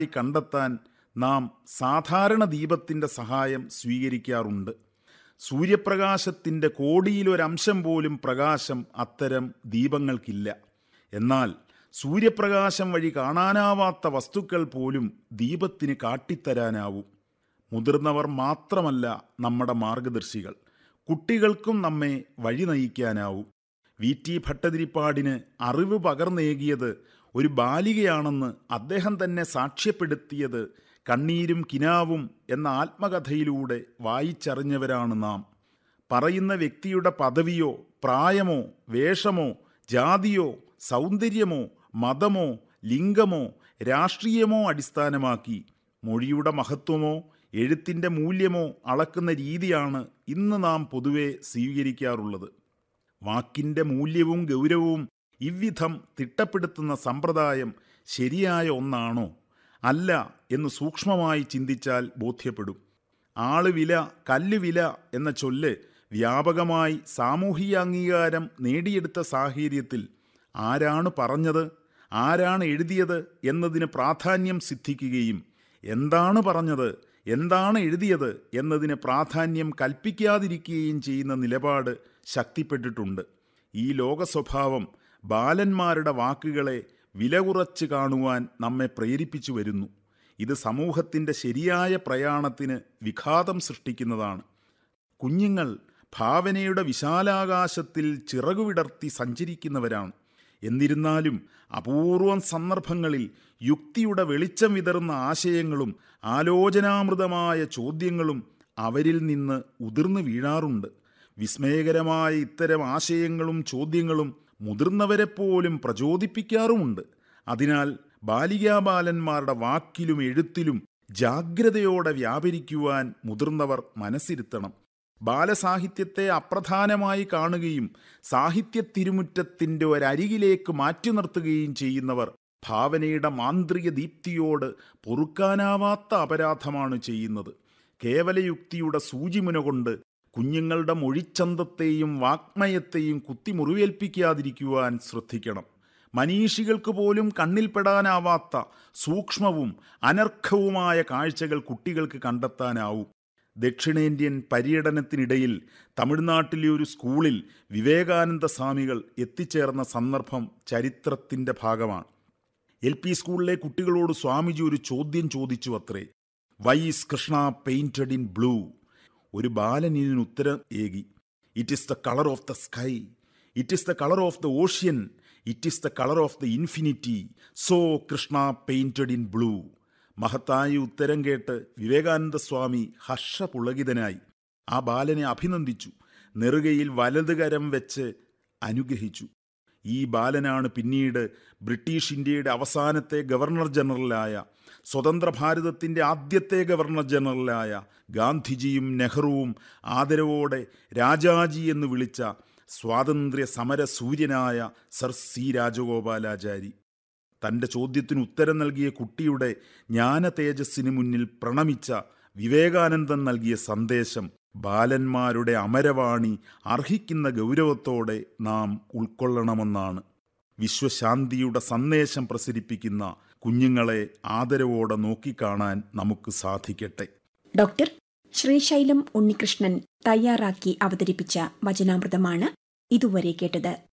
കണ്ടെത്താൻ നാം സാധാരണ ദീപത്തിൻ്റെ സഹായം സ്വീകരിക്കാറുണ്ട് സൂര്യപ്രകാശത്തിൻ്റെ കോടിയിലൊരംശം പോലും പ്രകാശം അത്തരം ദീപങ്ങൾക്കില്ല എന്നാൽ സൂര്യപ്രകാശം വഴി കാണാനാവാത്ത വസ്തുക്കൾ പോലും ദീപത്തിന് കാട്ടിത്തരാനാവും മുതിർന്നവർ മാത്രമല്ല നമ്മുടെ മാർഗദർശികൾ കുട്ടികൾക്കും നമ്മെ വഴി നയിക്കാനാവും വി ടി ഭട്ടതിരിപ്പാടിന് അറിവ് പകർന്നേകിയത് ഒരു ബാലികയാണെന്ന് അദ്ദേഹം തന്നെ സാക്ഷ്യപ്പെടുത്തിയത് കണ്ണീരും കിനാവും എന്ന ആത്മകഥയിലൂടെ വായിച്ചറിഞ്ഞവരാണ് നാം പറയുന്ന വ്യക്തിയുടെ പദവിയോ പ്രായമോ വേഷമോ ജാതിയോ സൗന്ദര്യമോ മതമോ ലിംഗമോ രാഷ്ട്രീയമോ അടിസ്ഥാനമാക്കി മൊഴിയുടെ മഹത്വമോ എഴുത്തിൻ്റെ മൂല്യമോ അളക്കുന്ന രീതിയാണ് ഇന്ന് നാം പൊതുവെ സ്വീകരിക്കാറുള്ളത് വാക്കിൻ്റെ മൂല്യവും ഗൗരവവും ഇவ்விധം തിട്ടപ്പെടുത്തുന്ന സമ്പ്രദായം ശരിയായ ഒന്നാണോ അല്ല എന്ന് സൂക്ഷ്മമായി ചിന്തിച്ചാൽ ബോധ്യപ്പെടും ആള് വില കല്ല് വില എന്ന ചൊല്ല് വ്യാപകമായി സാമൂഹിക അംഗീകാരം നേടിയെടുത്ത സാഹചര്യത്തിൽ ആരാണ് പറഞ്ഞത് ആരാണ് എഴുതിയത് എന്നതിന് പ്രാധാന്യം സിദ്ധിക്കുകയും എന്താണ് പറഞ്ഞത് എന്താണ് എഴുതിയത് എന്നതിന് പ്രാധാന്യം കൽപ്പിക്കാതിരിക്കുകയും ചെയ്യുന്ന നിലപാട് ശക്തിപ്പെട്ടിട്ടുണ്ട് ഈ ലോക സ്വഭാവം ബാലന്മാരുടെ വാക്കുകളെ വില കുറച്ച് കാണുവാൻ നമ്മെ പ്രേരിപ്പിച്ചു വരുന്നു ഇത് സമൂഹത്തിൻ്റെ ശരിയായ പ്രയാണത്തിന് വിഘാതം സൃഷ്ടിക്കുന്നതാണ് കുഞ്ഞുങ്ങൾ ഭാവനയുടെ വിശാലാകാശത്തിൽ ചിറകുവിടർത്തി സഞ്ചരിക്കുന്നവരാണ് എന്നിരുന്നാലും അപൂർവം സന്ദർഭങ്ങളിൽ യുക്തിയുടെ വെളിച്ചം വിതറുന്ന ആശയങ്ങളും ആലോചനാമൃതമായ ചോദ്യങ്ങളും അവരിൽ നിന്ന് ഉതിർന്നു വീഴാറുണ്ട് വിസ്മയകരമായ ഇത്തരം ആശയങ്ങളും ചോദ്യങ്ങളും മുതിർന്നവരെപ്പോലും പ്രചോദിപ്പിക്കാറുമുണ്ട് അതിനാൽ ബാലികാബാലന്മാരുടെ വാക്കിലും എഴുത്തിലും ജാഗ്രതയോടെ വ്യാപരിക്കുവാൻ മുതിർന്നവർ മനസ്സിരുത്തണം ബാലസാഹിത്യത്തെ അപ്രധാനമായി കാണുകയും സാഹിത്യ തിരുമുറ്റത്തിൻ്റെ ഒരരികിലേക്ക് മാറ്റി നിർത്തുകയും ചെയ്യുന്നവർ ഭാവനയുടെ മാന്ത്രിക ദീപ്തിയോട് പൊറുക്കാനാവാത്ത അപരാധമാണ് ചെയ്യുന്നത് കേവലയുക്തിയുടെ സൂചിമുന കൊണ്ട് കുഞ്ഞുങ്ങളുടെ മൊഴിച്ചന്തത്തെയും വാക്മയത്തെയും കുത്തിമുറിവേൽപ്പിക്കാതിരിക്കുവാൻ ശ്രദ്ധിക്കണം മനീഷികൾക്ക് പോലും കണ്ണിൽപ്പെടാനാവാത്ത സൂക്ഷ്മവും അനർഘവുമായ കാഴ്ചകൾ കുട്ടികൾക്ക് കണ്ടെത്താനാവും ദക്ഷിണേന്ത്യൻ പര്യടനത്തിനിടയിൽ തമിഴ്നാട്ടിലെ ഒരു സ്കൂളിൽ വിവേകാനന്ദ സ്വാമികൾ എത്തിച്ചേർന്ന സന്ദർഭം ചരിത്രത്തിൻ്റെ ഭാഗമാണ് എൽ പി സ്കൂളിലെ കുട്ടികളോട് സ്വാമിജി ഒരു ചോദ്യം ചോദിച്ചു അത്രേ why Krishna painted in blue ഒരു ബാലൻ ഇതിന് ഉത്തരം ഏകി it is the colour of the sky it is the colour of the ocean it is the colour of the infinity so Krishna painted in blue മഹത്തായ ഉത്തരം കേട്ട് വിവേകാനന്ദ സ്വാമി ഹർഷപുളകിതനായി ആ ബാലനെ അഭിനന്ദിച്ചു നെറുകയിൽ വലത് കരം വെച്ച് അനുഗ്രഹിച്ചു ഈ ബാലനാണ് പിന്നീട് ബ്രിട്ടീഷ് ഇന്ത്യയുടെ അവസാനത്തെ ഗവർണർ ജനറലായ സ്വതന്ത്ര ഭാരതത്തിൻ്റെ ആദ്യത്തെ ഗവർണർ ജനറലായ ഗാന്ധിജിയും നെഹ്റുവും ആദരവോടെ രാജാജി എന്ന് വിളിച്ച സ്വാതന്ത്ര്യ സമര സൂര്യനായ സർ സി രാജഗോപാലാചാരി തൻ്റെ ചോദ്യത്തിന് ഉത്തരം നൽകിയ കുട്ടിയുടെ ജ്ഞാന തേജസ്സിന് മുന്നിൽ പ്രണമിച്ച വിവേകാനന്ദൻ നൽകിയ സന്ദേശം ബാലന്മാരുടെ അമരവാണി അർഹിക്കുന്ന ഗൗരവത്തോടെ നാം ഉൾക്കൊള്ളണമെന്നാണ് വിശ്വശാന്തിയുടെ സന്ദേശം പ്രസരിപ്പിക്കുന്ന കുഞ്ഞുങ്ങളെ ആദരവോടെ നോക്കിക്കാണാൻ നമുക്ക് സാധിക്കട്ടെ ഡോക്ടർ ശ്രീശൈലം ഉണ്ണികൃഷ്ണൻ തയ്യാറാക്കി അവതരിപ്പിച്ച വചനാമൃതമാണ് ഇതുവരെ കേട്ടത്